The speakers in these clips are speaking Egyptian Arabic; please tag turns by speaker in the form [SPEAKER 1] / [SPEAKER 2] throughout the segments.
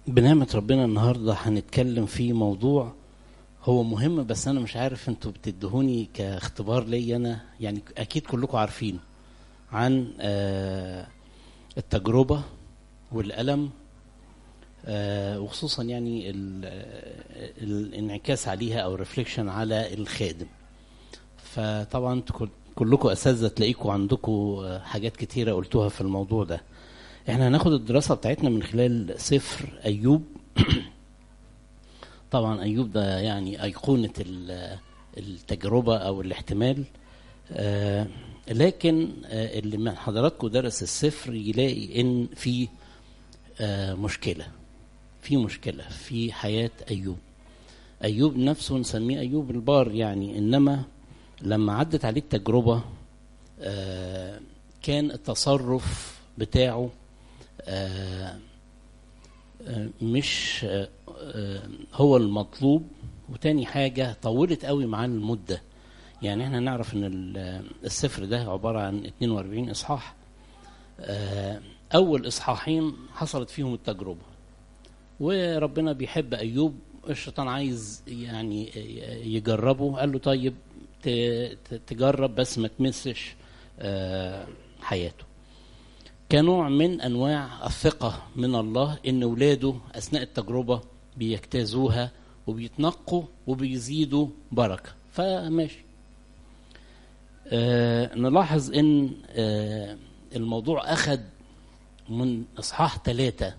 [SPEAKER 1] بنعمة ربنا النهاردة هنتكلم في موضوع هو مهم بس أنا مش عارف أنتوا بتدهوني كاختبار لي أنا يعني أكيد كلكم عارفين عن آه، التجربة والألم آه، وخصوصا يعني ال- آه، الانعكاس عليها أو ريفليكشن على الخادم فطبعا انتوا كل- كلكم أساتذة تلاقيكم عندكم آه، حاجات كتيرة قلتوها في الموضوع ده احنا هناخد الدراسة بتاعتنا من خلال سفر أيوب طبعا أيوب ده يعني أيقونة ال- التجربة أو الاحتمال آه، لكن آه، اللي من حضراتكم درس السفر يلاقي إن في آه، مشكلة في مشكلة في حياة أيوب أيوب نفسه نسميه أيوب البار يعني إنما لما عدت عليه التجربة آه، كان التصرف بتاعه آه، آه، مش آه، آه، هو المطلوب وتاني حاجة طولت قوي معاه المدة يعني احنا نعرف ان ال- السفر ده عبارة عن 42 اصحاح آه، اول اصحاحين حصلت فيهم التجربة وربنا بيحب ايوب الشيطان عايز يعني يجربه قال له طيب ت- ت- تجرب بس ما تمسش آه، حياته كنوع من انواع الثقه من الله ان اولاده اثناء التجربه بيجتازوها وبيتنقوا وبيزيدوا بركه فماشي آه نلاحظ ان آه الموضوع اخذ من اصحاح ثلاثة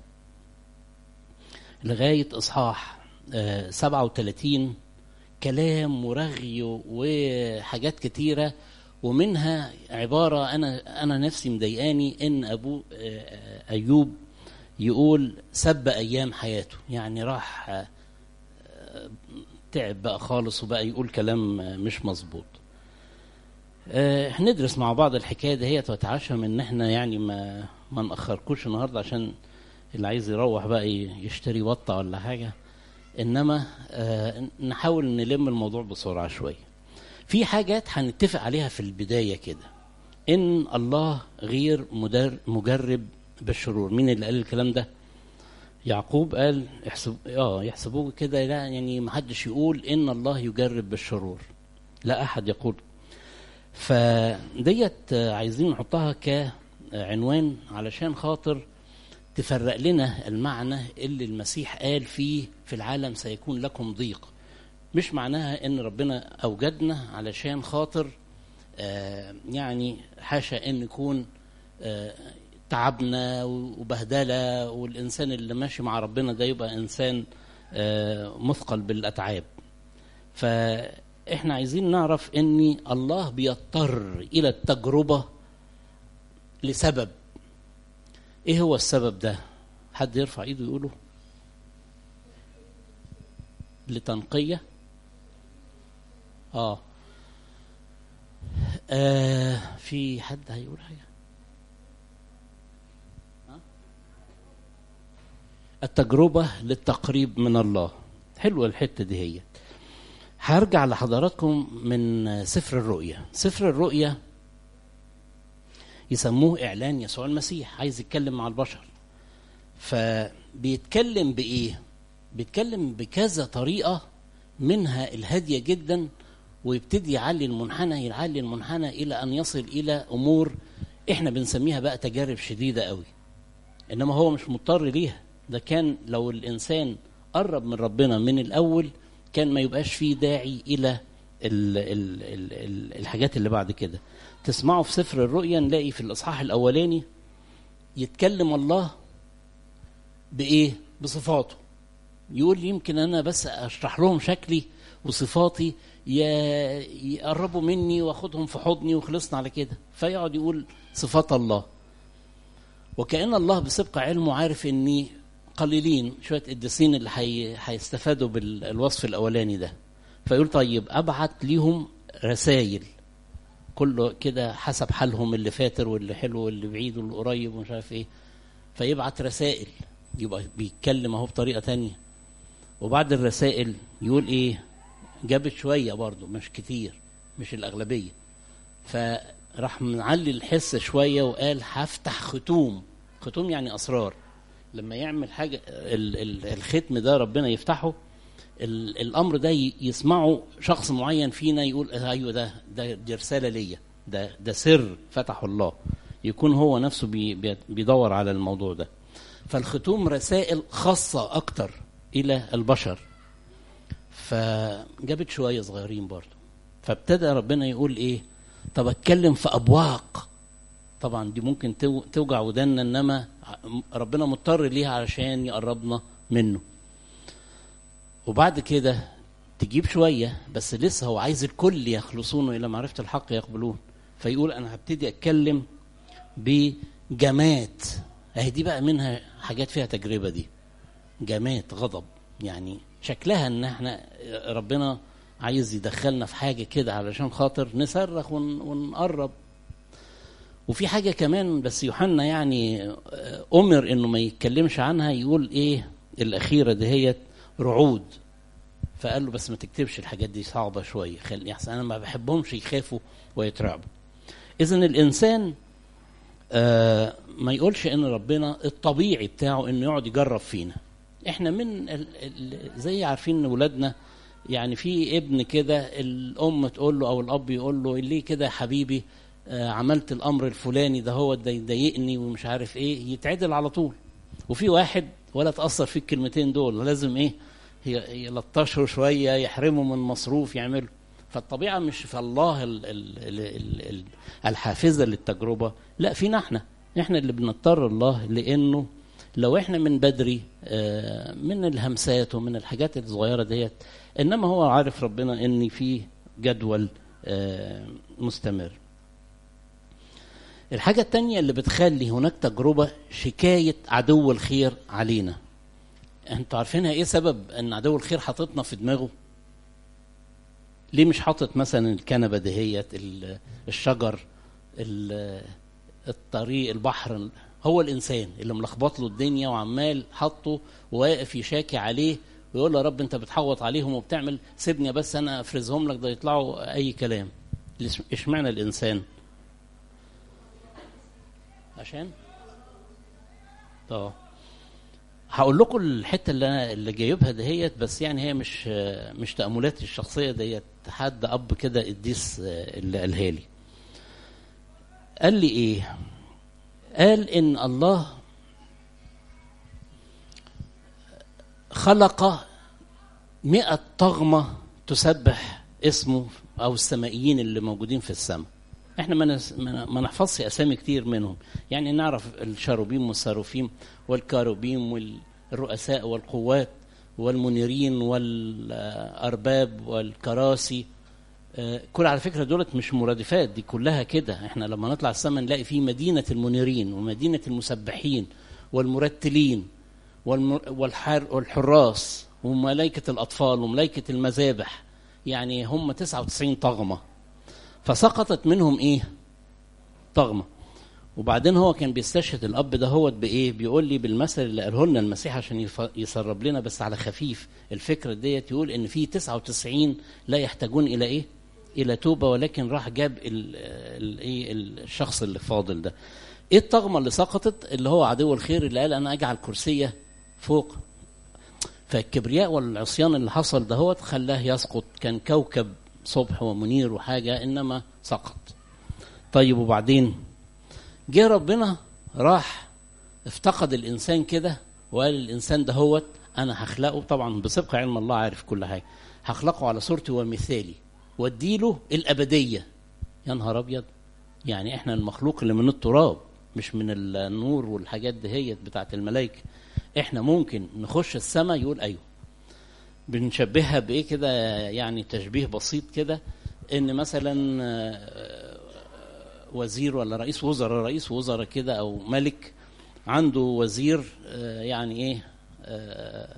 [SPEAKER 1] لغايه اصحاح آه 37 كلام ورغي وحاجات كتيره ومنها عباره انا انا نفسي مضايقاني ان ابو آه، ايوب يقول سب ايام حياته يعني راح آه، تعب بقى خالص وبقى يقول كلام آه، مش مظبوط آه، هندرس مع بعض الحكايه دهيت واتعشم ان احنا يعني ما ما ناخركوش النهارده عشان اللي عايز يروح بقى ي- يشتري بطه ولا حاجه انما آه، نحاول نلم الموضوع بسرعه شويه في حاجات هنتفق عليها في البدايه كده ان الله غير مدر مجرب بالشرور مين اللي قال الكلام ده يعقوب قال يحسب اه يحسبوه كده لا يعني ما حدش يقول ان الله يجرب بالشرور لا احد يقول فديت آه، عايزين نحطها كعنوان علشان خاطر تفرق لنا المعنى اللي المسيح قال فيه في العالم سيكون لكم ضيق مش معناها ان ربنا اوجدنا علشان خاطر آه يعني حاشا ان نكون آه تعبنا وبهدله والانسان اللي ماشي مع ربنا ده يبقى انسان آه مثقل بالاتعاب فاحنا عايزين نعرف ان الله بيضطر الى التجربه لسبب ايه هو السبب ده حد يرفع ايده يقوله لتنقيه اه آه في حد هيقول حاجه ها؟ التجربه للتقريب من الله حلوه الحته دي هي هرجع لحضراتكم من سفر الرؤيا سفر الرؤيا يسموه اعلان يسوع المسيح عايز يتكلم مع البشر فبيتكلم بايه بيتكلم بكذا طريقه منها الهاديه جدا ويبتدي يعلي المنحنى يعلي المنحنى الى ان يصل الى امور احنا بنسميها بقى تجارب شديده قوي انما هو مش مضطر ليها ده كان لو الانسان قرب من ربنا من الاول كان ما يبقاش فيه داعي الى ال ال ال ال الحاجات اللي بعد كده تسمعوا في سفر الرؤيا نلاقي في الاصحاح الاولاني يتكلم الله بايه بصفاته يقول يمكن انا بس اشرح لهم شكلي وصفاتي ي- يقربوا مني واخدهم في حضني وخلصنا على كده فيقعد يقول صفات الله وكأن الله بسبق علمه عارف اني قليلين شويه قديسين اللي حي... هيستفادوا بالوصف الاولاني ده فيقول طيب ابعت ليهم رسائل كله كده حسب حالهم اللي فاتر واللي حلو واللي بعيد واللي قريب ومش عارف ايه فيبعت رسائل يبقى بيتكلم اهو بطريقه تانية وبعد الرسائل يقول ايه جابت شويه برضو مش كتير مش الاغلبيه فراح معلي الحس شويه وقال هفتح ختوم ختوم يعني اسرار لما يعمل حاجه ال- ال- الختم ده ربنا يفتحه ال- الامر ده ي- يسمعه شخص معين فينا يقول آه، ايوه ده ده دي رساله ليا ده ده سر فتحه الله يكون هو نفسه بي بي- بيدور على الموضوع ده فالختوم رسائل خاصه اكتر الى البشر فجابت شويه صغيرين برضه فابتدى ربنا يقول ايه طب اتكلم في ابواق طبعا دي ممكن تو- توجع ودنا انما ربنا مضطر ليها علشان يقربنا منه وبعد كده تجيب شويه بس لسه هو عايز الكل يخلصون الى معرفه الحق يقبلون فيقول انا هبتدي اتكلم بجمات اهي دي بقى منها حاجات فيها تجربه دي جمات غضب يعني شكلها ان احنا ربنا عايز يدخلنا في حاجه كده علشان خاطر نصرخ ون- ونقرب وفي حاجه كمان بس يوحنا يعني آه، امر انه ما يتكلمش عنها يقول ايه الاخيره دهيت رعود فقال له بس ما تكتبش الحاجات دي صعبه شويه خلي احسن انا ما بحبهمش يخافوا ويترعبوا اذا الانسان آه ما يقولش ان ربنا الطبيعي بتاعه انه يقعد يجرب فينا احنا من ال ال زي عارفين ان ولادنا يعني في ابن كده الام تقول له او الاب يقول له ليه كده يا حبيبي آه عملت الامر الفلاني ده هو ده يضايقني ومش عارف ايه يتعدل على طول وفي واحد ولا تاثر فيه الكلمتين دول لازم ايه ي- يلطشه شويه يحرمه من مصروف يعمله فالطبيعه مش في الله ال ال ال ال ال الحافزه للتجربه لا فينا احنا احنا اللي بنضطر الله لانه لو احنا من بدري آه، من الهمسات ومن الحاجات الصغيره ديت انما هو عارف ربنا ان في جدول آه، مستمر الحاجة التانية اللي بتخلي هناك تجربة شكاية عدو الخير علينا انتوا عارفينها ايه سبب ان عدو الخير حاططنا في دماغه ليه مش حاطط مثلا الكنبة دهيت ال- الشجر ال- الطريق البحر هو الانسان اللي ملخبط له الدنيا وعمال حاطه وواقف يشاكي عليه ويقول له يا رب انت بتحوط عليهم وبتعمل سيبني بس انا افرزهم لك ده يطلعوا اي كلام ليش- اشمعنى الانسان عشان اه هقول لكم الحته اللي انا اللي جايبها دهيت بس يعني هي مش مش تاملاتي الشخصيه ديت حد اب كده قديس اللي قالها لي قال لي ايه قال ان الله خلق مئة طغمة تسبح اسمه أو السمائيين اللي موجودين في السماء احنا ما نس- ما ما نحفظش اسامي كتير منهم يعني نعرف الشاروبيم والساروفيم والكاروبيم والرؤساء والقوات والمنيرين والارباب والكراسي آه، كل على فكره دولت مش مرادفات دي كلها كده احنا لما نطلع السماء نلاقي في مدينه المنيرين ومدينه المسبحين والمرتلين والم- والحر والحراس وملائكه الاطفال وملائكه المذابح يعني هم 99 طغمه فسقطت منهم ايه طغمه وبعدين هو كان بيستشهد الاب ده هو بايه بيقول لي بالمثل اللي قاله لنا المسيح عشان يف- يسرب لنا بس على خفيف الفكره ديت يقول ان في 99 لا يحتاجون الى ايه الى توبه ولكن راح جاب ال- ال- ايه الشخص اللي فاضل ده ايه الطغمه اللي سقطت اللي هو عدو الخير اللي قال انا اجعل كرسيه فوق فالكبرياء والعصيان اللي حصل دهوت خلاه يسقط كان كوكب صبح ومنير وحاجة إنما سقط طيب وبعدين جه ربنا راح افتقد الإنسان كده وقال الإنسان دهوت أنا هخلقه طبعا بسبق علم الله عارف كل حاجة هخلقه على صورتي ومثالي واديله الأبدية يا نهار أبيض يعني احنا المخلوق اللي من التراب مش من النور والحاجات دهيت بتاعت الملائكة احنا ممكن نخش السماء يقول ايوه بنشبهها بايه كده يعني تشبيه بسيط كده ان مثلا آه، وزير ولا رئيس وزراء رئيس وزراء كده او ملك عنده وزير آه، يعني ايه آه،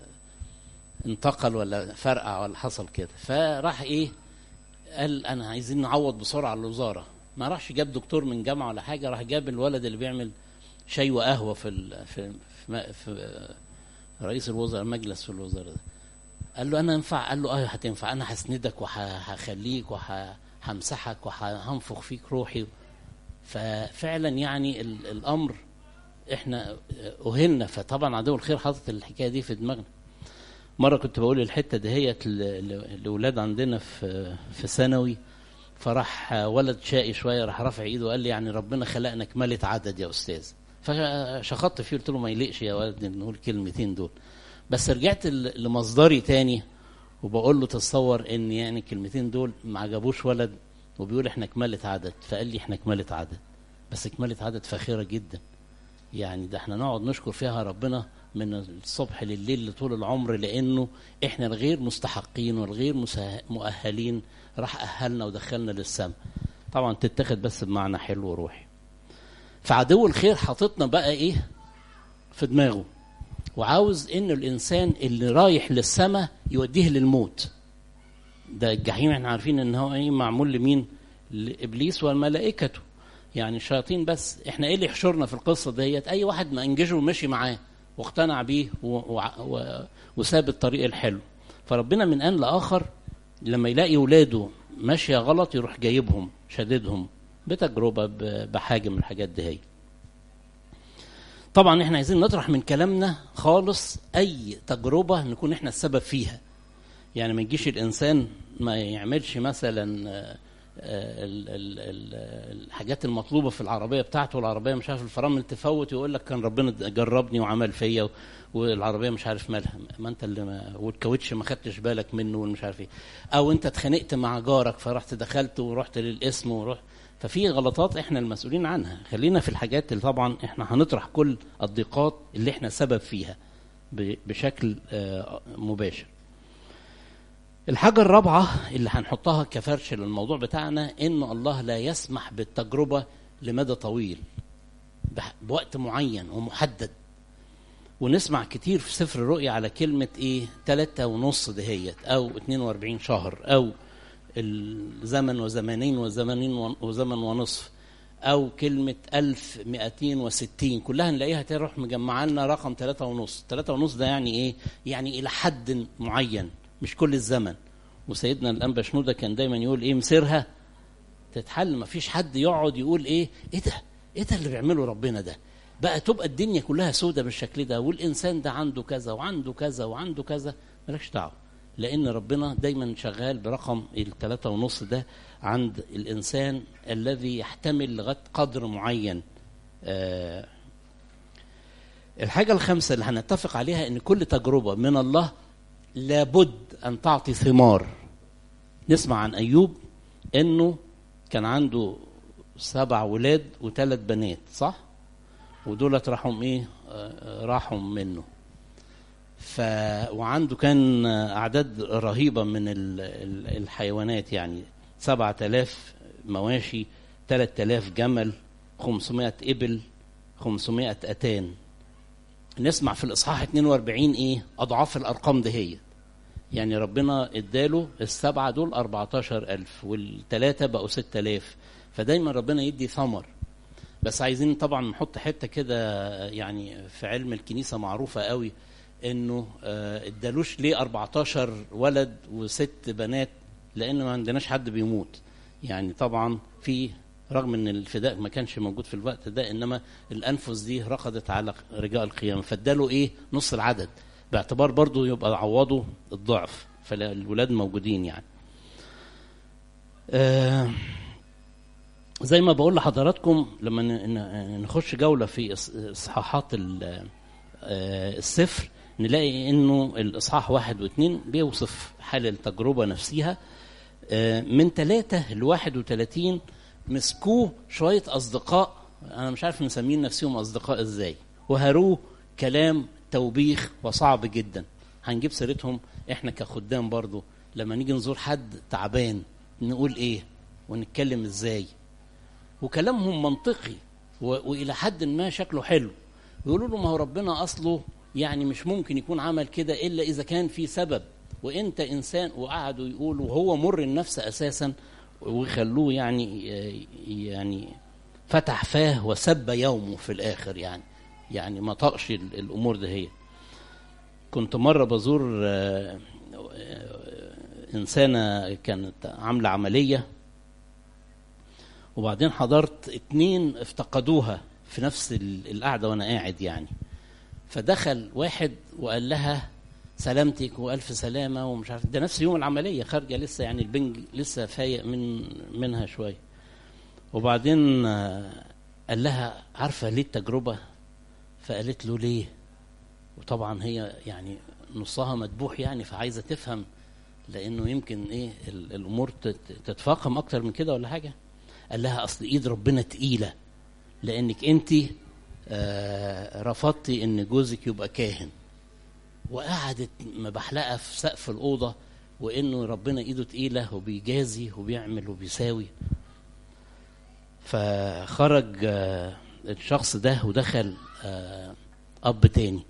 [SPEAKER 1] انتقل ولا فرقع ولا حصل كده فراح ايه قال انا عايزين نعوض بسرعه على الوزاره ما راحش جاب دكتور من جامعه ولا حاجه راح جاب الولد اللي بيعمل شاي وقهوه في ال... في في, في رئيس الوزراء مجلس في الوزراء ده قال له انا ينفع قال له اه هتنفع انا هسندك وهخليك وهمسحك وهنفخ فيك روحي ففعلا يعني ال- الامر احنا اهلنا فطبعا عدو الخير حاطط الحكايه دي في دماغنا مره كنت بقول الحته دهيت لاولاد عندنا في في ثانوي فراح ولد شقي شويه راح رافع ايده وقال لي يعني ربنا خلقنا كمالة عدد يا استاذ فشخطت فيه قلت له ما يليقش يا ولد نقول الكلمتين دول بس رجعت لمصدري تاني وبقول له تصور ان يعني الكلمتين دول ما عجبوش ولد وبيقول احنا كمالة عدد فقال لي احنا كمالة عدد بس كمالة عدد فاخرة جدا يعني ده احنا نقعد نشكر فيها ربنا من الصبح لليل لطول العمر لانه احنا الغير مستحقين والغير مؤهلين راح اهلنا ودخلنا للسماء طبعا تتاخد بس بمعنى حلو وروحي فعدو الخير حاططنا بقى ايه في دماغه وعاوز ان الانسان اللي رايح للسماء يوديه للموت ده الجحيم احنا عارفين ان هو ايه معمول لمين لابليس وملائكته يعني الشياطين بس احنا ايه اللي يحشرنا في القصه ديت اي واحد ما انجزه ومشي معاه واقتنع بيه وساب الطريق الحلو فربنا من ان لاخر لما يلاقي ولاده ماشيه غلط يروح جايبهم شددهم بتجربه بحاجه من الحاجات دي هي طبعا احنا عايزين نطرح من كلامنا خالص اي تجربه نكون احنا السبب فيها يعني ما يجيش الانسان ما يعملش مثلا الحاجات المطلوبه في العربيه بتاعته والعربيه مش عارف الفرامل تفوت يقول لك كان ربنا جربني وعمل فيا والعربيه مش عارف مالها ما انت اللي ما والكاوتش ما خدتش بالك منه ومش عارف ايه او انت اتخانقت مع جارك فرحت دخلت ورحت للاسم ورحت ففي غلطات احنا المسؤولين عنها خلينا في الحاجات اللي طبعا احنا هنطرح كل الضيقات اللي احنا سبب فيها بشكل مباشر الحاجة الرابعة اللي هنحطها كفرش للموضوع بتاعنا إن الله لا يسمح بالتجربة لمدى طويل بوقت معين ومحدد ونسمع كتير في سفر الرؤيا على كلمة إيه تلاتة ونص دهيت أو 42 شهر أو الزمن وزمانين وزمانين وزمن ونصف أو كلمة 1260 كلها نلاقيها تروح مجمعة لنا رقم تلاتة ونص تلاتة ونص ده يعني إيه؟ يعني إلى حد معين مش كل الزمن وسيدنا الانبا شنودة كان دايما يقول ايه مسيرها تتحل ما فيش حد يقعد يقول ايه ايه ده ايه ده اللي بيعمله ربنا ده بقى تبقى الدنيا كلها سودة بالشكل ده والانسان ده عنده كذا وعنده كذا وعنده كذا مالكش دعوه لان ربنا دايما شغال برقم الثلاثة ونص ده عند الانسان الذي يحتمل لغايه قدر معين آه الحاجه الخامسه اللي هنتفق عليها ان كل تجربه من الله لابد ان تعطي ثمار نسمع عن ايوب انه كان عنده سبع ولاد وثلاث بنات صح ودولت راحوا ايه راحوا منه ف وعنده كان اعداد رهيبه من الحيوانات يعني سبعة آلاف مواشي ثلاث آلاف جمل خمسمائة إبل خمسمائة أتان نسمع في الإصحاح 42 إيه أضعاف الأرقام دهيت يعني ربنا اداله السبعة دول 14000 والثلاثة بقوا 6000 فدايما ربنا يدي ثمر بس عايزين طبعا نحط حتة كده يعني في علم الكنيسة معروفة قوي انه ادالوش ليه 14 ولد وست بنات لان ما عندناش حد بيموت يعني طبعا في رغم ان الفداء ما كانش موجود في الوقت ده انما الانفس دي رقدت على رجاء القيامه فاداله ايه نص العدد باعتبار برضو يبقى عوضوا الضعف فالولاد موجودين يعني آه زي ما بقول لحضراتكم لما نخش جولة في إصحاحات السفر نلاقي إنه الإصحاح واحد واثنين بيوصف حال التجربة نفسها آه من ثلاثة لواحد وثلاثين مسكوه شوية أصدقاء أنا مش عارف مسمين نفسهم أصدقاء إزاي وهروه كلام توبيخ وصعب جدا هنجيب سيرتهم احنا كخدام برضو لما نيجي نزور حد تعبان نقول ايه ونتكلم ازاي وكلامهم منطقي والى حد ما شكله حلو يقولوا له ما هو ربنا اصله يعني مش ممكن يكون عمل كده الا اذا كان في سبب وانت انسان وقعدوا يقولوا وهو مر النفس اساسا ويخلوه يعني يعني فتح فاه وسب يومه في الاخر يعني يعني ما طقش الامور ده هي كنت مره بزور انسانه كانت عامله عمليه وبعدين حضرت اتنين افتقدوها في نفس ال- القعده وانا قاعد يعني فدخل واحد وقال لها سلامتك والف سلامه ومش عارف ده نفس يوم العمليه خارجه لسه يعني البنج لسه فايق من منها شويه وبعدين آه، قال لها عارفه ليه التجربه فقالت له ليه وطبعا هي يعني نصها مدبوح يعني فعايزه تفهم لانه يمكن ايه ال- الامور تت- تتفاقم اكتر من كده ولا حاجه قال لها اصل ايد ربنا تقيله لانك انت آه رفضتي ان جوزك يبقى كاهن وقعدت مبحلقه في سقف الاوضه وانه ربنا ايده تقيله وبيجازي وبيعمل وبيساوي فخرج آه الشخص ده ودخل آه اب تاني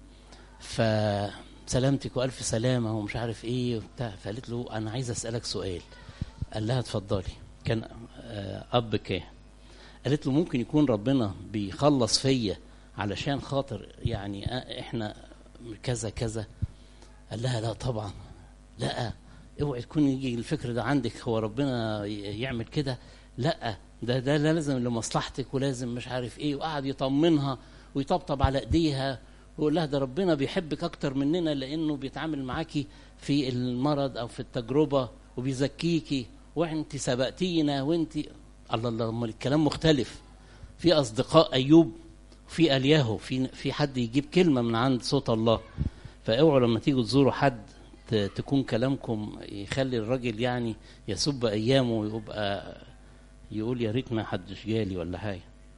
[SPEAKER 1] فسلامتك والف سلامه ومش عارف ايه وبتاع فقالت له انا عايز اسالك سؤال قال لها اتفضلي كان آه اب كاهن قالت له ممكن يكون ربنا بيخلص فيا علشان خاطر يعني آه، احنا كذا كذا قال لها لا طبعا لا اوعي تكون يجي الفكر ده عندك هو ربنا ي- يعمل كده لا ده ده لازم لمصلحتك ولازم مش عارف ايه وقعد يطمنها ويطبطب على ايديها ويقول لها ده ربنا بيحبك اكتر مننا لانه بيتعامل معاكي في المرض او في التجربه وبيزكيكي وانت سبقتينا وانت الله الله امال الكلام مختلف في اصدقاء ايوب في الياهو في في حد يجيب كلمه من عند صوت الله فاوعوا لما تيجوا تزوروا حد ت- تكون كلامكم يخلي الراجل يعني يسب ايامه ويبقى يقول يا ريت ما حدش جالي ولا حاجه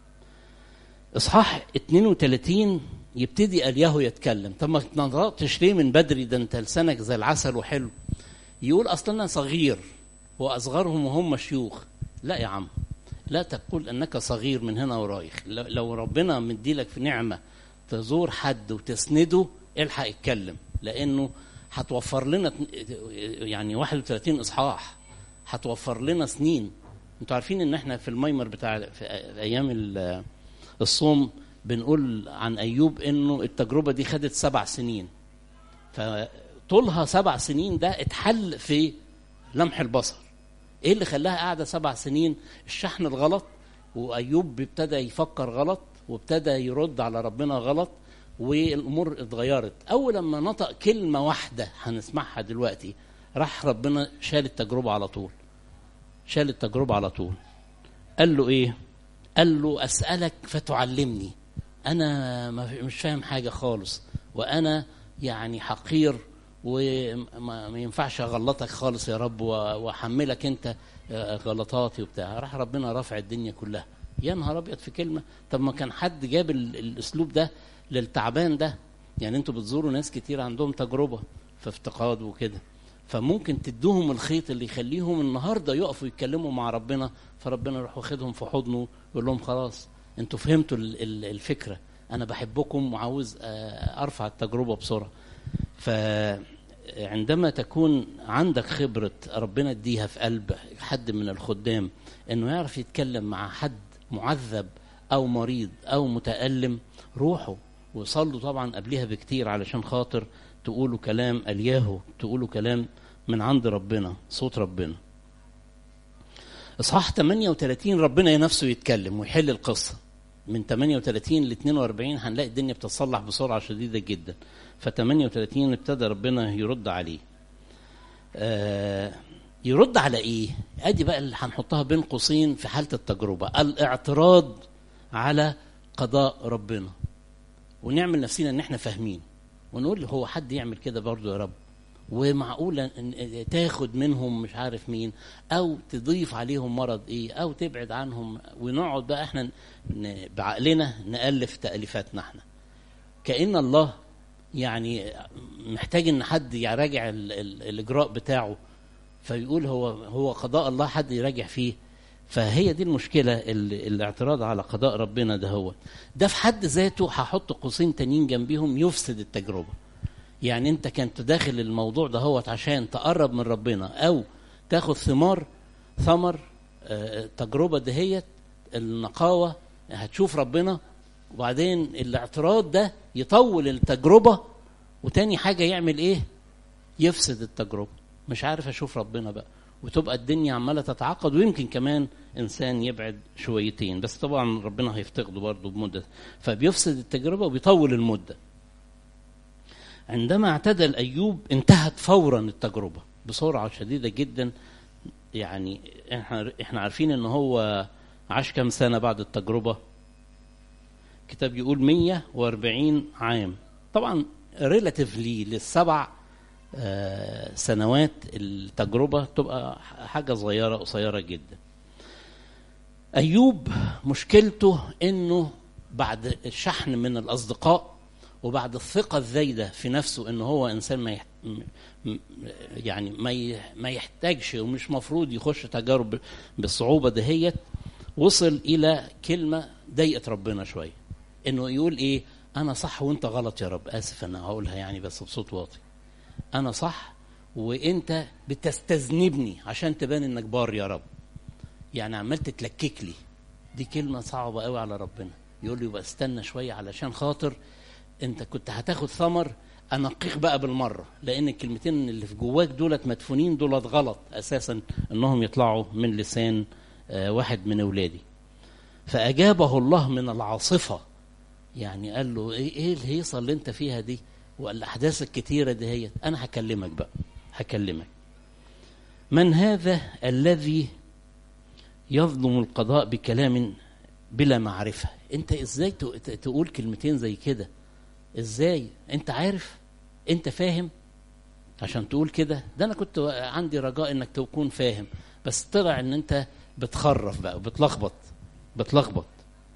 [SPEAKER 1] اصحاح 32 يبتدي الياهو يتكلم طب ما تنطقتش ليه من بدري ده انت لسانك زي العسل وحلو يقول اصلا انا صغير واصغرهم وهم شيوخ لا يا عم لا تقول انك صغير من هنا ورايح لو- لو ربنا مديلك في نعمه تزور حد وتسنده الحق اتكلم لانه هتوفر لنا اتن- يعني 31 اصحاح هتوفر لنا سنين انتوا عارفين ان احنا في الميمر بتاع في ايام ال- الصوم بنقول عن ايوب انه التجربه دي خدت سبع سنين فطولها سبع سنين ده اتحل في لمح البصر ايه اللي خلاها قاعده سبع سنين الشحن الغلط وايوب ابتدى يفكر غلط وابتدى يرد على ربنا غلط والامور اتغيرت اول لما نطق كلمه واحده هنسمعها دلوقتي راح ربنا شال التجربه على طول شال التجربه على طول قال له ايه قال له اسالك فتعلمني انا ما في- مش فاهم حاجه خالص وانا يعني حقير وما ما ينفعش اغلطك خالص يا رب و- واحملك انت آه، غلطاتي وبتاع راح ربنا رافع الدنيا كلها يا نهار ابيض في كلمه طب ما كان حد جاب ال- الاسلوب ده للتعبان ده يعني انتوا بتزوروا ناس كتير عندهم تجربه في افتقاد وكده فممكن تدوهم الخيط اللي يخليهم النهارده يقفوا يتكلموا مع ربنا فربنا يروح واخدهم في حضنه ويقول لهم خلاص انتوا فهمتوا ال- ال- الفكره انا بحبكم وعاوز آه، ارفع التجربه بسرعه فعندما تكون عندك خبرة ربنا اديها في قلب حد من الخدام انه يعرف يتكلم مع حد معذب او مريض او متألم روحوا وصلوا طبعا قبلها بكتير علشان خاطر تقولوا كلام الياهو تقولوا كلام من عند ربنا صوت ربنا اصحاح 38 ربنا نفسه يتكلم ويحل القصه من 38 ل 42 هنلاقي الدنيا بتتصلح بسرعه شديده جدا ف 38 ابتدى ربنا يرد عليه آه يرد على ايه ادي بقى اللي هنحطها بين قوسين في حاله التجربه الاعتراض على قضاء ربنا ونعمل نفسنا ان احنا فاهمين ونقول هو حد يعمل كده برضه يا رب ومعقولة إن تاخد منهم مش عارف مين او تضيف عليهم مرض ايه او تبعد عنهم ونقعد بقى احنا ن- بعقلنا نألف تأليفاتنا احنا كأن الله يعني محتاج ان حد يراجع ال- ال- الاجراء بتاعه فيقول هو هو قضاء الله حد يراجع فيه فهي دي المشكلة ال- الاعتراض على قضاء ربنا ده هو ده في حد ذاته هحط قوسين تانيين جنبيهم يفسد التجربة يعني انت كنت داخل الموضوع ده هو عشان تقرب من ربنا او تاخد ثمار ثمر آه، التجربة دهيت النقاوة هتشوف ربنا وبعدين الاعتراض ده يطول التجربة وتاني حاجة يعمل ايه يفسد التجربة مش عارف اشوف ربنا بقى وتبقى الدنيا عماله تتعقد ويمكن كمان انسان يبعد شويتين بس طبعا ربنا هيفتقده برضه بمده فبيفسد التجربه وبيطول المده عندما اعتدل ايوب انتهت فورا التجربه بسرعه شديده جدا يعني احنا احنا عارفين ان هو عاش كام سنه بعد التجربه الكتاب يقول 140 عام طبعا ريلاتيفلي للسبع آه، سنوات التجربه تبقى حاجه صغيره قصيره جدا ايوب مشكلته انه بعد الشحن من الاصدقاء وبعد الثقه الزايده في نفسه ان هو انسان ما يحت... م- يعني ما ي... ما يحتاجش ومش مفروض يخش تجارب بالصعوبه دهيت وصل الى كلمه ضايقت ربنا شويه انه يقول ايه انا صح وانت غلط يا رب اسف انا هقولها يعني بس بصوت واطي انا صح وانت بتستذنبني عشان تبان انك بار يا رب يعني عمال تتلكك لي دي كلمه صعبه قوي على ربنا يقول لي يبقى استنى شويه علشان خاطر انت كنت هتاخد ثمر انقيك بقى بالمره لان الكلمتين اللي في جواك دولت مدفونين دولت غلط اساسا انهم يطلعوا من لسان آه، واحد من اولادي فاجابه الله من العاصفه يعني قال له ايه ايه الهيصه اللي انت فيها دي والاحداث الكتيره دي هي انا هكلمك بقى هكلمك من هذا الذي يظلم القضاء بكلام بلا معرفه انت ازاي ت- ت- تقول كلمتين زي كده ازاي انت عارف انت فاهم عشان تقول كده ده انا كنت عندي رجاء انك تكون فاهم بس طلع ان انت بتخرف بقى وبتلخبط بتلخبط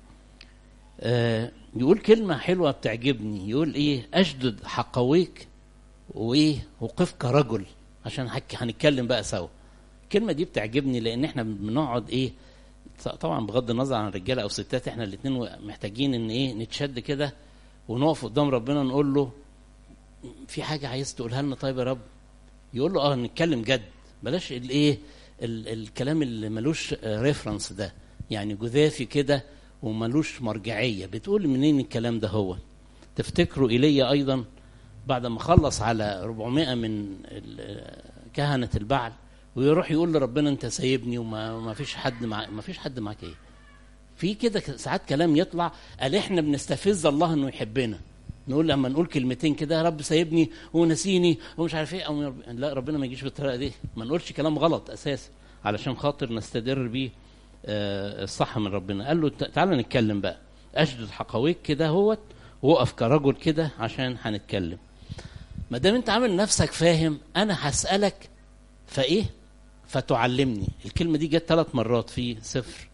[SPEAKER 1] آه يقول كلمة حلوة بتعجبني يقول ايه اشدد حقويك وايه وقف كرجل عشان حك هنتكلم بقى سوا الكلمة دي بتعجبني لان احنا بنقعد ايه طبعا بغض النظر عن رجاله او ستات احنا الاثنين محتاجين ان ايه نتشد كده ونقف قدام ربنا نقول له في حاجه عايز تقولها لنا طيب يا رب يقول له اه نتكلم جد بلاش الايه ال- الكلام اللي ملوش ريفرنس ده يعني جذافي كده وملوش مرجعيه بتقول منين الكلام ده هو تفتكروا ايليا ايضا بعد ما خلص على 400 من ال- كهنه البعل ويروح يقول لربنا انت سايبني وما ما فيش حد مع ما فيش حد معاك ايه في كده ك- ساعات كلام يطلع قال احنا بنستفز الله انه يحبنا نقول لما نقول كلمتين كده يا رب سايبني ونسيني ومش عارف ايه او يرب- لا ربنا ما يجيش بالطريقه دي ما نقولش كلام غلط اساسا علشان خاطر نستدر بيه آه، الصح من ربنا قال له ت- تعالى نتكلم بقى اشدد حقويك كده هوت وقف كرجل كده عشان هنتكلم ما دام انت عامل نفسك فاهم انا هسالك فايه فتعلمني الكلمه دي جت ثلاث مرات في سفر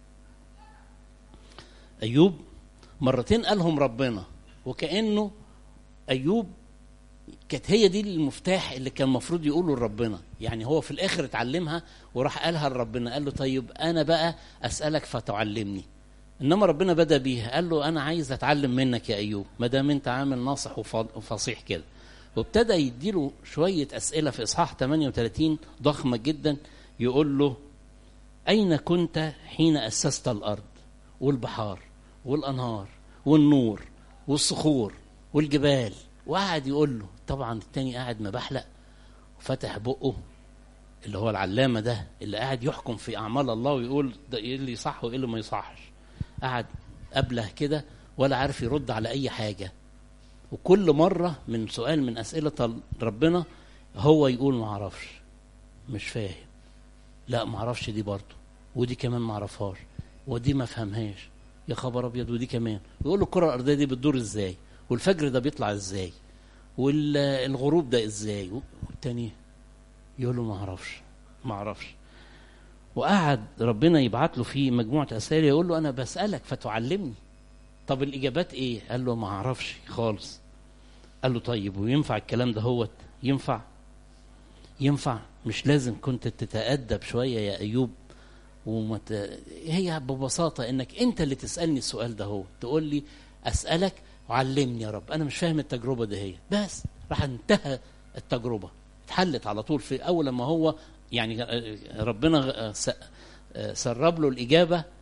[SPEAKER 1] ايوب مرتين قالهم ربنا وكانه ايوب كانت هي دي المفتاح اللي كان المفروض يقوله لربنا يعني هو في الاخر اتعلمها وراح قالها لربنا قال له طيب انا بقى اسالك فتعلمني انما ربنا بدا بيها قال له انا عايز اتعلم منك يا ايوب ما دام انت عامل ناصح وف- وفصيح كده وابتدى يديله شويه اسئله في اصحاح 38 ضخمه جدا يقول له اين كنت حين اسست الارض والبحار والانهار والنور والصخور والجبال وقعد يقول له طبعا التاني قاعد مبحلق وفتح بقه اللي هو العلامه ده اللي قاعد يحكم في اعمال الله ويقول ده ايه اللي يصح وايه اللي ما يصحش قعد ابله كده ولا عارف يرد على اي حاجه وكل مره من سؤال من اسئله ربنا هو يقول ما اعرفش مش فاهم لا ما اعرفش دي برضه ودي كمان ما اعرفهاش ودي ما فهمهاش يا خبر ابيض ودي كمان ويقول له الكره الارضيه دي بتدور ازاي والفجر ده بيطلع ازاي والغروب ده ازاي والتاني يقول له ما اعرفش ما اعرفش وقعد ربنا يبعت له في مجموعه اسئله يقول له انا بسالك فتعلمني طب الاجابات ايه قال له ما اعرفش خالص قال له طيب وينفع الكلام ده هوت ينفع ينفع مش لازم كنت تتأدب شوية يا أيوب ومت... هي ببساطة إنك أنت اللي تسألني السؤال ده هو تقول لي أسألك وعلمني يا رب أنا مش فاهم التجربة دي هي بس راح انتهى التجربة اتحلت على طول في أول ما هو يعني ربنا س- سرب له الإجابة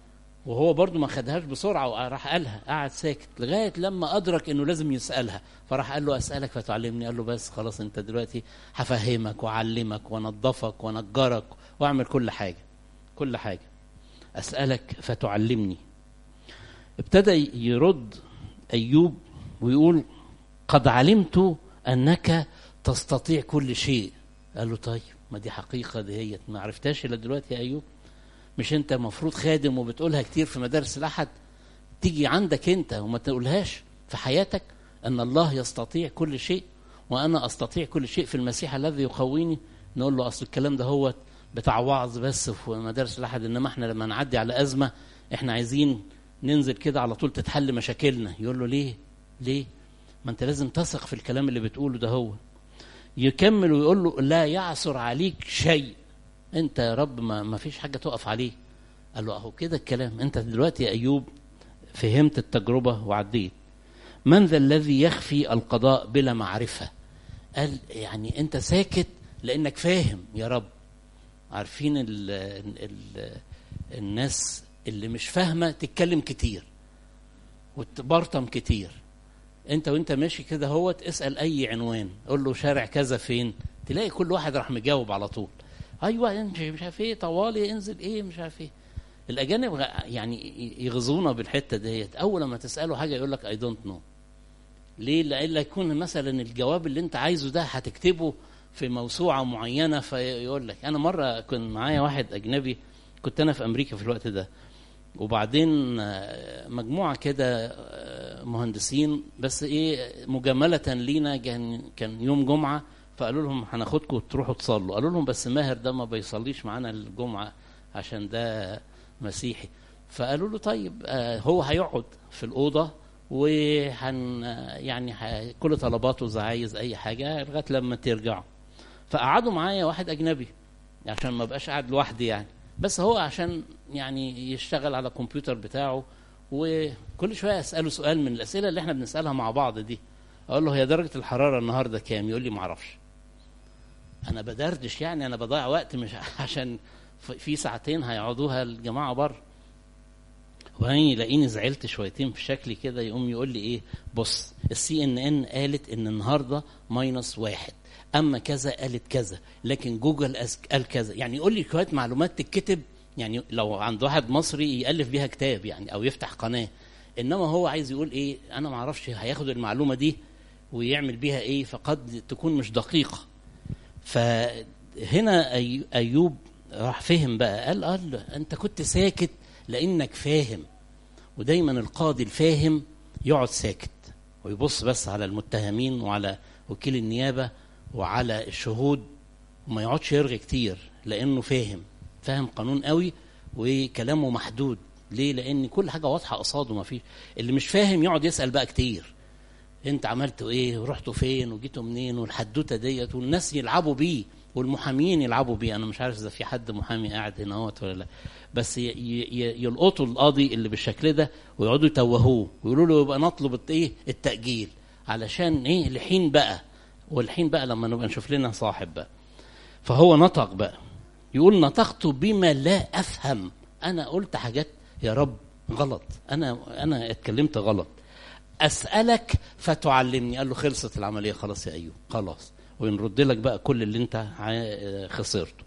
[SPEAKER 1] وهو برضو ما خدهاش بسرعة وراح قالها قعد ساكت لغاية لما أدرك إنه لازم يسألها فراح قال له أسألك فتعلمني قال له بس خلاص أنت دلوقتي هفهمك وأعلمك وأنظفك وأنجرك وأعمل كل حاجة كل حاجة أسألك فتعلمني ابتدى يرد أيوب ويقول قد علمت أنك تستطيع كل شيء قال له طيب ما دي حقيقة دي هي ما عرفتهاش إلا دلوقتي يا أيوب مش أنت المفروض خادم وبتقولها كتير في مدارس الأحد تيجي عندك أنت وما تقولهاش في حياتك أن الله يستطيع كل شيء وأنا أستطيع كل شيء في المسيح الذي يقويني نقول له أصل الكلام ده هو بتاع وعظ بس في مدارس الأحد إنما إحنا لما نعدي على أزمة إحنا عايزين ننزل كده على طول تتحل مشاكلنا يقول له ليه ليه ما انت لازم تثق في الكلام اللي بتقوله ده هو يكمل ويقول له لا يعثر عليك شيء انت يا رب ما, ما فيش حاجه تقف عليه قال له اهو كده الكلام انت دلوقتي يا ايوب فهمت التجربه وعديت من ذا الذي يخفي القضاء بلا معرفه قال يعني انت ساكت لانك فاهم يا رب عارفين ال ال الناس اللي مش فاهمه تتكلم كتير وتبرطم كتير انت وانت ماشي كده هوت اسال اي عنوان قول له شارع كذا فين تلاقي كل واحد راح مجاوب على طول ايوه انت مش عارف ايه طوالي انزل ايه مش عارف ايه الاجانب يعني يغزونا بالحته ديت اول ما تساله حاجه يقول لك اي دونت نو ليه لان يكون مثلا الجواب اللي انت عايزه ده هتكتبه في موسوعه معينه فيقول لك انا مره كان معايا واحد اجنبي كنت انا في امريكا في الوقت ده وبعدين مجموعه كده مهندسين بس ايه مجامله لينا كان كان يوم جمعه فقالوا لهم هناخدكم تروحوا تصلوا قالوا لهم بس ماهر ده ما بيصليش معانا الجمعه عشان ده مسيحي فقالوا له طيب هو هيقعد في الاوضه وهن يعني كل طلباته اذا عايز اي حاجه لغايه لما ترجعوا فقعدوا معايا واحد اجنبي عشان ما بقاش قاعد لوحدي يعني بس هو عشان يعني يشتغل على الكمبيوتر بتاعه وكل شويه اساله سؤال من الاسئله اللي احنا بنسالها مع بعض دي اقول له هي درجه الحراره النهارده كام يقول لي ما اعرفش انا بدردش يعني انا بضيع وقت مش عشان في ساعتين هيقعدوها الجماعه بره وبعدين يلاقيني زعلت شويتين في شكلي كده يقوم يقول لي ايه بص السي ان ان قالت ان النهارده ماينس واحد اما كذا قالت كذا لكن جوجل قال كذا يعني يقول لي شويه معلومات تتكتب يعني لو عند واحد مصري يالف بيها كتاب يعني او يفتح قناه انما هو عايز يقول ايه انا ما اعرفش هياخد المعلومه دي ويعمل بيها ايه فقد تكون مش دقيقه فهنا ايوب راح فهم بقى قال قال انت كنت ساكت لانك فاهم ودايما القاضي الفاهم يقعد ساكت ويبص بس على المتهمين وعلى وكيل النيابه وعلى الشهود وما يقعدش يرغي كتير لانه فاهم فاهم قانون قوي وكلامه محدود ليه لان كل حاجه واضحه قصاده ما فيش اللي مش فاهم يقعد يسال بقى كتير انت عملتوا ايه ورحتوا فين وجيتوا منين والحدوته ديت والناس يلعبوا بيه والمحامين يلعبوا بيه انا مش عارف اذا في حد محامي قاعد هنا اهوت ولا لا بس يلقطوا القاضي اللي بالشكل ده ويقعدوا يتوهوه ويقولوا له يبقى نطلب ايه التاجيل علشان ايه الحين بقى والحين بقى لما نبقى نشوف لنا صاحب بقى فهو نطق بقى يقول نطقت بما لا افهم انا قلت حاجات يا رب غلط انا انا اتكلمت غلط اسالك فتعلمني قال له خلصت العمليه خلاص يا ايوب خلاص ونرد لك بقى كل اللي انت خسرته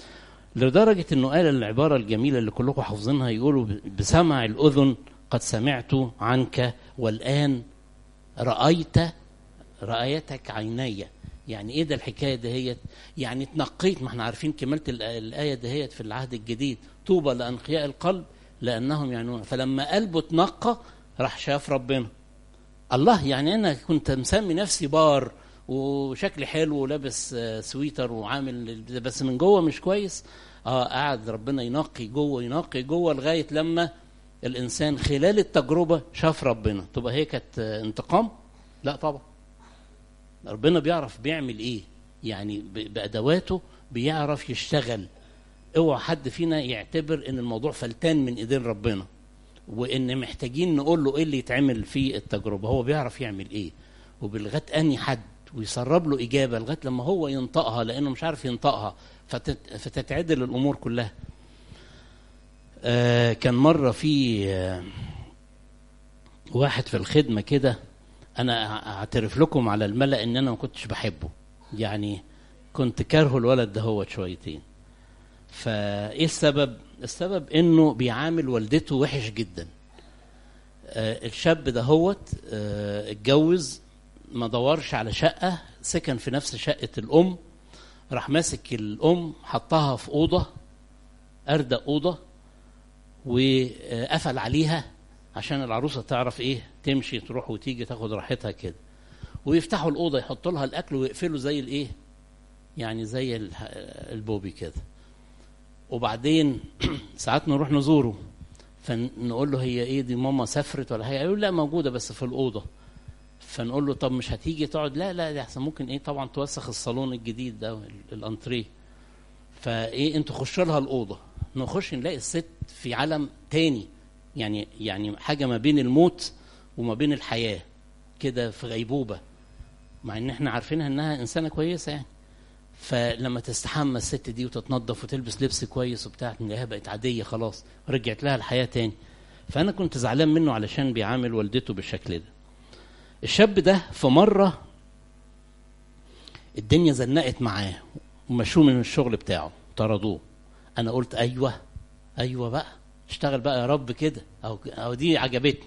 [SPEAKER 1] لدرجة انه قال العبارة الجميلة اللي كلكم حافظينها يقولوا بسمع الاذن قد سمعت عنك والان رأيت رأيتك عيني يعني ايه ده الحكايه دهيت يعني اتنقيت ما احنا عارفين كماله الايه دهيت في العهد الجديد طوبى لانقياء القلب لانهم يعنون فلما قلبه اتنقى راح شاف ربنا الله يعني انا كنت مسمي نفسي بار وشكلي حلو ولابس سويتر وعامل بس من جوه مش كويس اه قعد ربنا ينقي جوه ينقي جوه لغايه لما الانسان خلال التجربه شاف ربنا تبقى هي كانت انتقام لا طبعا ربنا بيعرف بيعمل ايه يعني بادواته بيعرف يشتغل اوعى حد فينا يعتبر ان الموضوع فلتان من ايدين ربنا وان محتاجين نقول له ايه اللي يتعمل في التجربه هو بيعرف يعمل ايه وبلغايه اني حد ويسرب له اجابه لغايه لما هو ينطقها لانه مش عارف ينطقها فتت فتتعدل الامور كلها آه كان مرة في آه واحد في الخدمة كده أنا أعترف لكم على الملأ إن أنا ما كنتش بحبه يعني كنت كارهه الولد ده هو شويتين فإيه السبب؟ السبب إنه بيعامل والدته وحش جدا آه الشاب ده هوت آه اتجوز ما دورش على شقة سكن في نفس شقة الأم راح ماسك الأم حطها في أوضة أردى أوضة وقفل عليها عشان العروسة تعرف إيه تمشي تروح وتيجي تاخد راحتها كده ويفتحوا الأوضة يحطوا لها الأكل ويقفلوا زي الإيه يعني زي البوبي كده وبعدين ساعات نروح نزوره فنقول له هي ايه دي ماما سافرت ولا هي يقول لا موجوده بس في الاوضه فنقول له طب مش هتيجي تقعد لا لا دي احسن ممكن ايه طبعا توسخ الصالون الجديد ده الانتريه فايه انتوا خشوا لها الاوضه نخش نلاقي الست في عالم تاني يعني يعني حاجه ما بين الموت وما بين الحياه كده في غيبوبه مع ان احنا عارفينها انها انسانه كويسه يعني فلما تستحمى الست دي وتتنظف وتلبس لبس كويس وبتاع نلاقيها بقت عاديه خلاص رجعت لها الحياه تاني فانا كنت زعلان منه علشان بيعامل والدته بالشكل ده الشاب ده في مره الدنيا زنقت معاه ومشوه من الشغل بتاعه طردوه انا قلت ايوه ايوه بقى اشتغل بقى يا رب كده او او دي عجبتني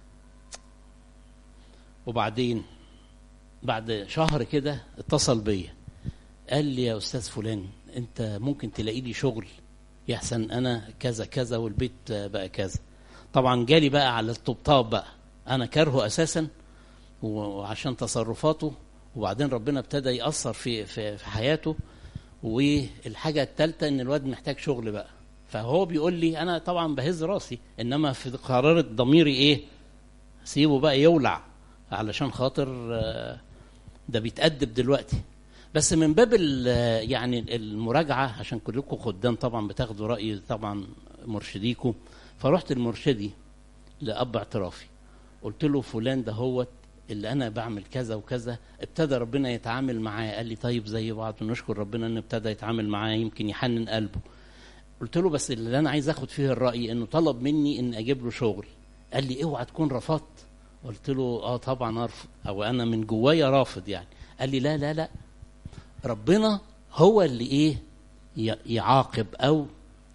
[SPEAKER 1] وبعدين بعد شهر كده اتصل بيا قال لي يا استاذ فلان انت ممكن تلاقي لي شغل يحسن انا كذا كذا والبيت بقى كذا طبعا جالي بقى على الطبطاب بقى انا كارهه اساسا وعشان تصرفاته وبعدين ربنا ابتدى ياثر في في, في حياته والحاجه الثالثه ان الواد محتاج شغل بقى فهو بيقول لي انا طبعا بهز راسي انما في قرارة ضميري ايه سيبه بقى يولع علشان خاطر ده بيتأدب دلوقتي بس من باب يعني المراجعه عشان كلكم خدام طبعا بتاخدوا راي طبعا مرشديكم فرحت المرشدي لاب اعترافي قلت له فلان ده هو اللي انا بعمل كذا وكذا ابتدى ربنا يتعامل معاه قال لي طيب زي بعض ونشكر ربنا انه ابتدى يتعامل معاه يمكن يحنن قلبه قلت له بس اللي انا عايز اخد فيه الراي انه طلب مني ان اجيب له شغل قال لي اوعى تكون رفضت قلت له اه طبعا ارفض او انا من جوايا رافض يعني قال لي لا لا لا ربنا هو اللي ايه يعاقب او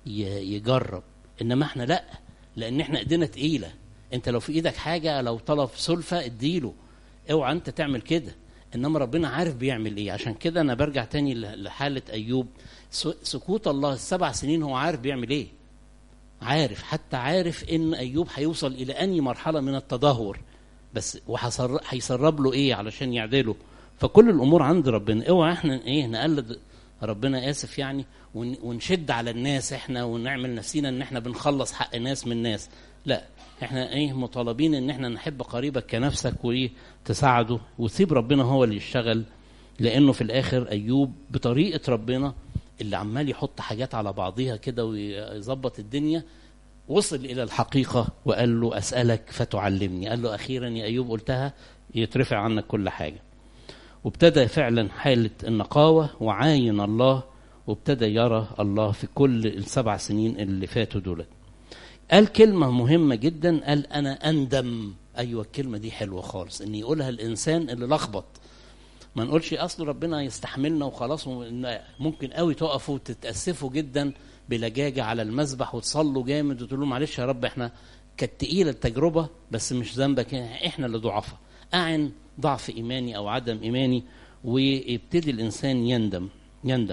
[SPEAKER 1] يجرب انما احنا لا لان احنا ايدينا تقيله انت لو في ايدك حاجه لو طلب سلفه اديله اوعى انت تعمل كده انما ربنا عارف بيعمل ايه عشان كده انا برجع تاني لحاله ايوب سكوت الله السبع سنين هو عارف بيعمل ايه عارف حتى عارف ان ايوب هيوصل الى اني مرحله من التدهور بس وهيسرب له ايه علشان يعدله فكل الامور عند ربنا اوعى احنا ايه نقلد ربنا اسف يعني ونشد على الناس احنا ونعمل نفسينا ان احنا بنخلص حق ناس من ناس لا احنا ايه مطالبين ان احنا نحب قريبك كنفسك وايه تساعده وتسيب ربنا هو اللي يشتغل لانه في الاخر ايوب بطريقه ربنا اللي عمال يحط حاجات على بعضيها كده ويظبط الدنيا وصل الى الحقيقه وقال له اسالك فتعلمني قال له اخيرا يا ايوب قلتها يترفع عنك كل حاجه وابتدى فعلا حالة النقاوة وعاين الله وابتدى يرى الله في كل السبع سنين اللي فاتوا دولت قال كلمة مهمة جدا قال أنا أندم أيوة الكلمة دي حلوة خالص إن يقولها الإنسان اللي لخبط ما نقولش أصل ربنا يستحملنا وخلاص ممكن قوي تقفوا وتتأسفوا جدا بلجاجة على المسبح وتصلوا جامد وتقولوا معلش يا رب احنا كانت تقيلة التجربة بس مش ذنبك احنا اللي ضعفاء أعن ضعف ايماني او عدم ايماني ويبتدي الانسان يندم يندم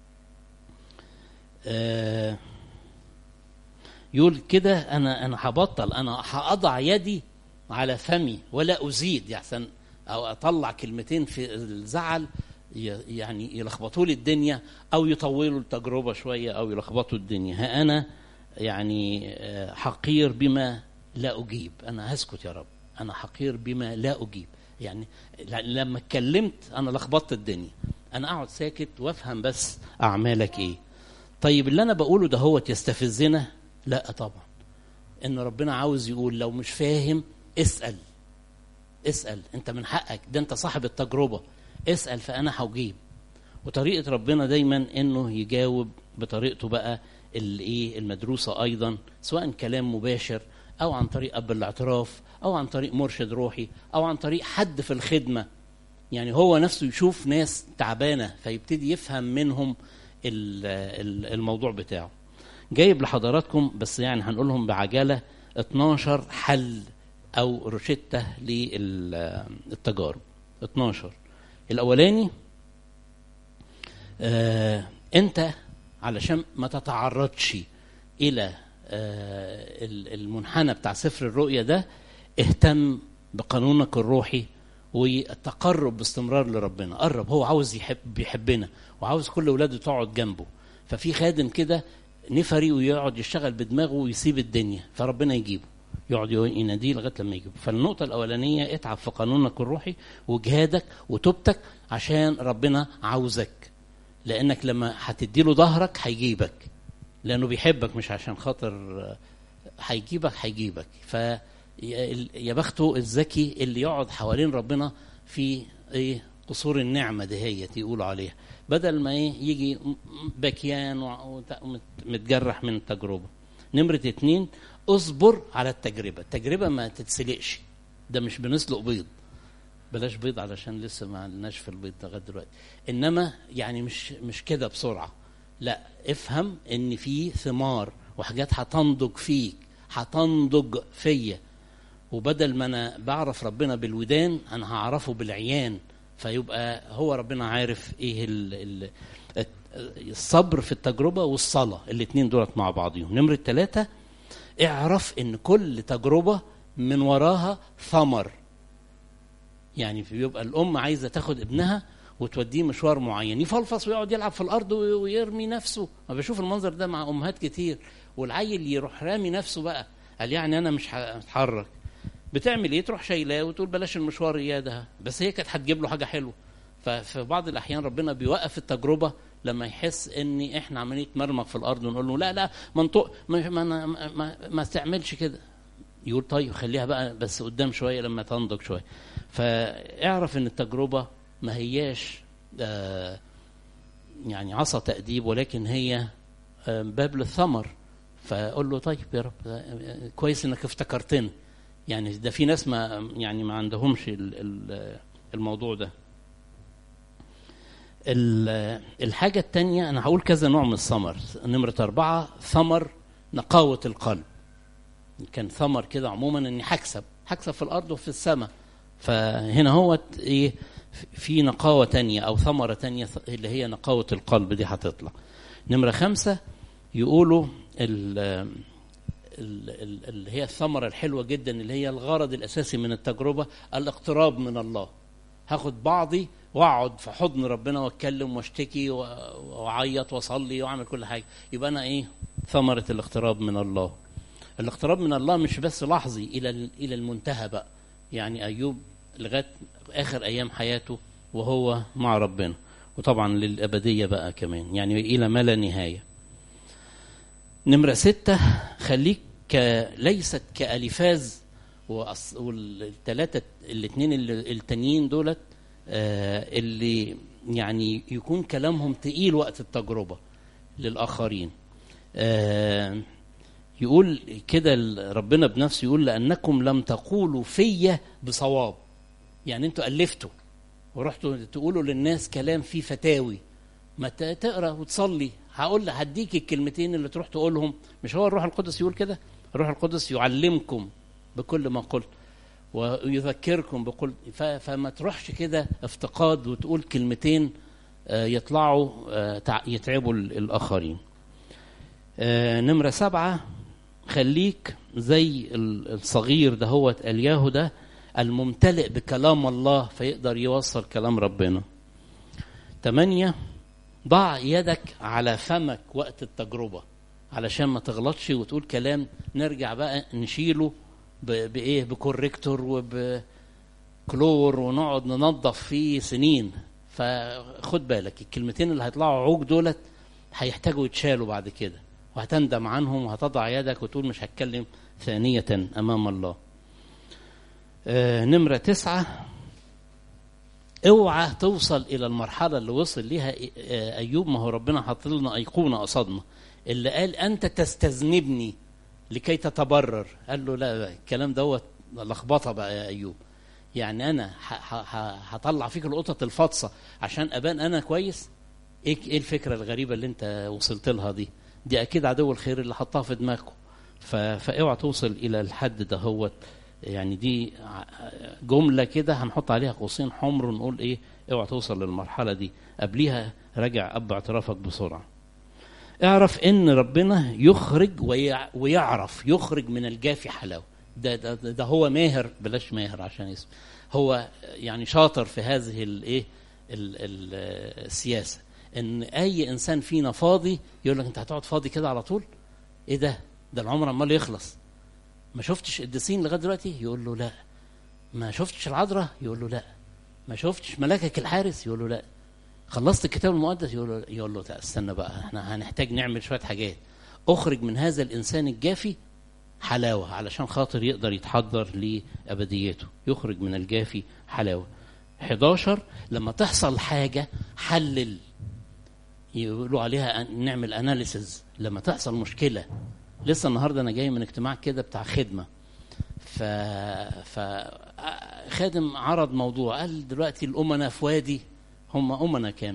[SPEAKER 1] آه يقول كده انا انا هبطل انا هاضع يدي على فمي ولا ازيد يعني او اطلع كلمتين في الزعل يعني يلخبطوا لي الدنيا او يطولوا التجربه شويه او يلخبطوا الدنيا ها انا يعني حقير بما لا اجيب انا هسكت يا رب انا حقير بما لا اجيب يعني لما اتكلمت انا لخبطت الدنيا انا اقعد ساكت وافهم بس اعمالك ايه طيب اللي انا بقوله ده هو يستفزنا لا طبعا ان ربنا عاوز يقول لو مش فاهم اسال اسال انت من حقك ده انت صاحب التجربه اسال فانا هجيب وطريقه ربنا دايما انه يجاوب بطريقته بقى الايه المدروسه ايضا سواء كلام مباشر او عن طريق اب الاعتراف او عن طريق مرشد روحي او عن طريق حد في الخدمه يعني هو نفسه يشوف ناس تعبانه فيبتدي يفهم منهم الموضوع بتاعه جايب لحضراتكم بس يعني هنقولهم بعجله 12 حل او روشته للتجارب 12 الاولاني آه انت علشان ما تتعرضش الى آه المنحنى بتاع سفر الرؤيا ده اهتم بقانونك الروحي والتقرب باستمرار لربنا قرب هو عاوز يحب بيحبنا وعاوز كل اولاده تقعد جنبه ففي خادم كده نفري ويقعد يشتغل بدماغه ويسيب الدنيا فربنا يجيبه يقعد يناديه لغايه لما يجيبه فالنقطه الاولانيه اتعب في قانونك الروحي وجهادك وتوبتك عشان ربنا عاوزك لانك لما هتدي له ظهرك هيجيبك لانه بيحبك مش عشان خاطر هيجيبك هيجيبك ف يا بخته الذكي اللي يقعد حوالين ربنا في ايه قصور النعمه دهيت يقولوا عليها بدل ما ايه يجي بكيان ومتجرح من التجربه نمره اتنين اصبر على التجربه التجربه ما تتسلقش ده مش بنسلق بيض بلاش بيض علشان لسه ما عندناش في البيض لغايه دلوقتي انما يعني مش مش كده بسرعه لا افهم ان في ثمار وحاجات هتنضج فيك هتنضج فيا وبدل ما انا بعرف ربنا بالودان انا هعرفه بالعيان فيبقى هو ربنا عارف ايه ال ال الصبر في التجربه والصلاه الاثنين دولت مع بعضهم نمره ثلاثه اعرف ان كل تجربه من وراها ثمر يعني بيبقى الام عايزه تاخد ابنها وتوديه مشوار معين يفلفص ويقعد يلعب في الارض ويرمي نفسه ما بشوف المنظر ده مع امهات كتير والعيل يروح رامي نفسه بقى قال يعني انا مش هتحرك بتعمل ايه تروح شايلاه وتقول بلاش المشوار اياه ده بس هي كانت هتجيب له حاجه حلوه ففي بعض الاحيان ربنا بيوقف التجربه لما يحس ان احنا عمالين نتمرمغ في الارض ونقول له لا لا منطق ما ما, ما, ما, ما تعملش كده يقول طيب خليها بقى بس قدام شويه لما تنضج شويه فاعرف ان التجربه ما هياش آه يعني عصا تأديب ولكن هي آه باب للثمر فاقول له طيب يا رب آه كويس انك افتكرتني يعني ده في ناس ما يعني ما عندهمش الموضوع ده الحاجة التانية أنا هقول كذا نوع من الثمر نمرة أربعة ثمر نقاوة القلب كان ثمر كده عموما إني هكسب هكسب في الأرض وفي السماء فهنا هو إيه في نقاوة تانية أو ثمرة تانية اللي هي نقاوة القلب دي هتطلع نمرة خمسة يقولوا اللي هي الثمرة الحلوة جدا اللي هي الغرض الأساسي من التجربة الاقتراب من الله هاخد بعضي واقعد في حضن ربنا واتكلم واشتكي واعيط واصلي واعمل كل حاجه يبقى انا ايه ثمره الاقتراب من الله الاقتراب من الله مش بس لحظي الى الى المنتهى بقى يعني ايوب لغايه اخر ايام حياته وهو مع ربنا وطبعا للابديه بقى كمان يعني الى ما لا نهايه نمره ستة خليك ك... ليست كالفاز والثلاثه الاثنين التانيين دولت آه اللي يعني يكون كلامهم تقيل وقت التجربة للآخرين آه يقول كده ربنا بنفسه يقول لأنكم لم تقولوا في بصواب يعني انتوا ألفتوا ورحتوا تقولوا للناس كلام فيه فتاوي ما تقرا وتصلي هقول هديك الكلمتين اللي تروح تقولهم مش هو الروح القدس يقول كده الروح القدس يعلمكم بكل ما قلت ويذكركم بقول فما تروحش كده افتقاد وتقول كلمتين يطلعوا يتعبوا الآخرين نمرة سبعة خليك زي الصغير ده هو الياهو ده الممتلئ بكلام الله فيقدر يوصل كلام ربنا تمانية ضع يدك على فمك وقت التجربة علشان ما تغلطش وتقول كلام نرجع بقى نشيله بايه بكوريكتور وبكلور ونقعد ننظف فيه سنين فخد بالك الكلمتين اللي هيطلعوا عوج دولت هيحتاجوا يتشالوا بعد كده وهتندم عنهم وهتضع يدك وتقول مش هتكلم ثانية أمام الله آه نمرة تسعة اوعى توصل إلى المرحلة اللي وصل ليها أيوب ما هو ربنا حاط لنا أيقونة قصادنا اللي قال انت تستذنبني لكي تتبرر قال له لا لا، الكلام دوت لخبطه بقى يا ايوب يعني انا ه- ه- ه- هطلع فيك القطط الفاطسه عشان ابان انا كويس ايه ايه الفكره الغريبه اللي انت وصلت لها دي دي اكيد عدو الخير اللي حطها في دماغكم ف- فاوعى توصل الى الحد دهوت يعني دي ع- جمله كده هنحط عليها قوسين حمر ونقول ايه اوعى توصل للمرحله دي قبليها راجع اب اعترافك بسرعه اعرف ان ربنا يخرج ويع- ويعرف يخرج من الجافي حلاوه ده, ده, ده هو ماهر بلاش ماهر عشان اسم هو يعني شاطر في هذه الايه ال- ال- السياسه ان اي انسان فينا فاضي يقول لك انت هتقعد فاضي كده على طول ايه ده ده العمر عمال يخلص ما شفتش قديسين لغايه دلوقتي يقول له لا ما شفتش العذراء يقول له لا ما شفتش ملاكك الحارس يقول له لا خلصت الكتاب المقدس يقول له يقول له لا استنى بقى احنا هنحتاج نعمل شويه حاجات اخرج من هذا الانسان الجافي حلاوه علشان خاطر يقدر يتحضر لابديته يخرج من الجافي حلاوه 11 لما تحصل حاجه حلل يقولوا عليها أن- نعمل اناليسز لما تحصل مشكله لسه النهارده انا جاي من اجتماع كده بتاع خدمه ف ف خادم عرض موضوع قال دلوقتي الامنا في وادي هم امنا كانوا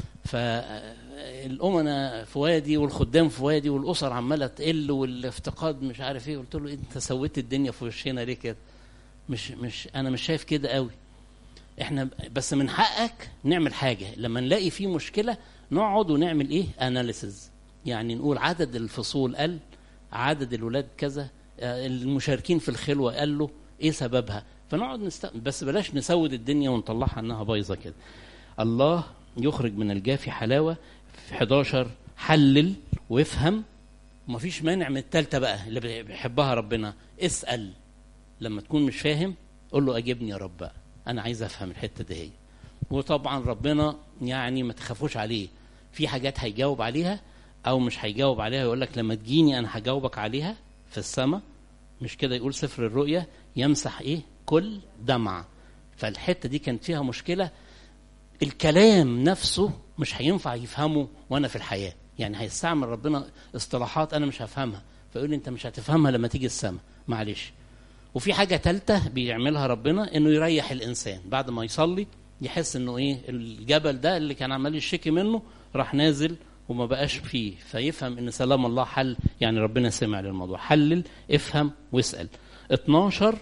[SPEAKER 1] فالامنا في وادي والخدام في وادي والاسر عماله تقل والافتقاد مش عارف ايه قلت له إيه انت سويت الدنيا في وشنا ليه كده مش مش انا مش شايف كده قوي احنا بس من حقك نعمل حاجه لما نلاقي في مشكله نقعد ونعمل ايه اناليسز يعني نقول عدد الفصول قل عدد الولاد كذا آه، المشاركين في الخلوه قالوا ايه سببها فنقعد نست... بس بلاش نسود الدنيا ونطلعها انها بايظه كده الله يخرج من الجافي حلاوه في 11 حلل وافهم ومفيش مانع من التالتة بقى اللي بيحبها ربنا اسأل لما تكون مش فاهم قول له اجبني يا رب بقى انا عايز افهم الحته دي هي وطبعا ربنا يعني ما تخافوش عليه في حاجات هيجاوب عليها او مش هيجاوب عليها يقول لك لما تجيني انا هجاوبك عليها في السماء مش كده يقول سفر الرؤيا يمسح ايه كل دمعه فالحته دي كانت فيها مشكله الكلام نفسه مش هينفع يفهمه وانا في الحياه يعني هيستعمل ربنا اصطلاحات انا مش هفهمها فيقول لي انت مش هتفهمها لما تيجي السماء معلش وفي حاجة تالتة بيعملها ربنا انه يريح الانسان بعد ما يصلي يحس انه ايه الجبل ده اللي كان عمال يشتكي منه راح نازل وما بقاش فيه فيفهم ان سلام الله حل يعني ربنا سمع للموضوع حلل افهم واسأل 12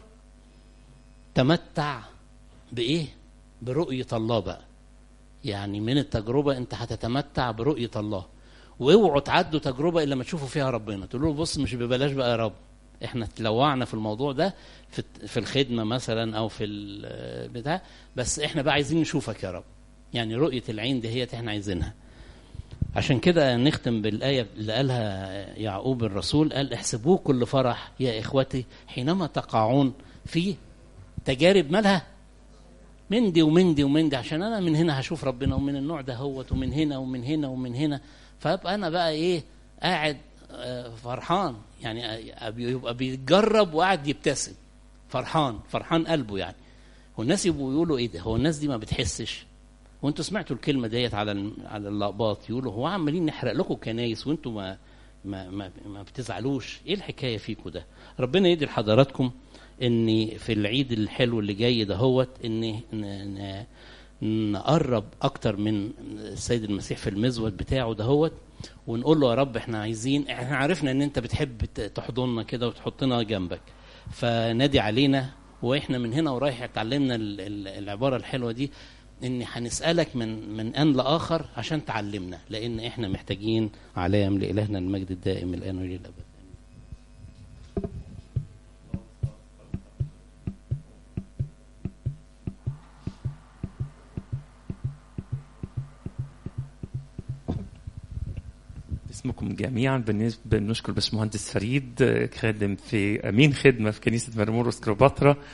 [SPEAKER 1] تمتع بايه برؤية الله بقى يعني من التجربة انت هتتمتع برؤية الله واوعوا تعدوا تجربة الا ما تشوفوا فيها ربنا تقولوا له بص مش ببلاش بقى يا رب احنا تلوعنا في الموضوع ده في في الخدمه مثلا او في البتاع بس احنا بقى عايزين نشوفك يا رب يعني رؤيه العين دي هي احنا عايزينها عشان كده نختم بالايه اللي قالها يعقوب الرسول قال احسبوه كل فرح يا اخوتي حينما تقعون في تجارب مالها من دي ومن دي ومن دي عشان انا من هنا هشوف ربنا ومن النوع ده هوت ومن هنا ومن هنا ومن هنا فابقى انا بقى ايه قاعد فرحان يعني يبقى بيتجرب وقاعد يبتسم فرحان فرحان قلبه يعني والناس يبقوا يقولوا ايه ده هو الناس دي ما بتحسش وانتوا سمعتوا الكلمه ديت على على اللقباط يقولوا هو عمالين نحرق لكم كنايس وانتوا ما ما ما, ما بتزعلوش ايه الحكايه فيكم ده ربنا يدي لحضراتكم ان في العيد الحلو اللي جاي دهوت ان نقرب اكتر من السيد المسيح في المزود بتاعه دهوت ونقول له يا رب احنا عايزين احنا عرفنا ان انت بتحب تحضننا كده وتحطنا جنبك فنادي علينا واحنا من هنا ورايح اتعلمنا العباره الحلوه دي ان هنسالك من من ان لاخر عشان تعلمنا لان احنا محتاجين علام لالهنا المجد الدائم الان والى الابد
[SPEAKER 2] اسمكم جميعا بنشكر باشمهندس فريد خادم في امين خدمه في كنيسه مرمورس كليوباترا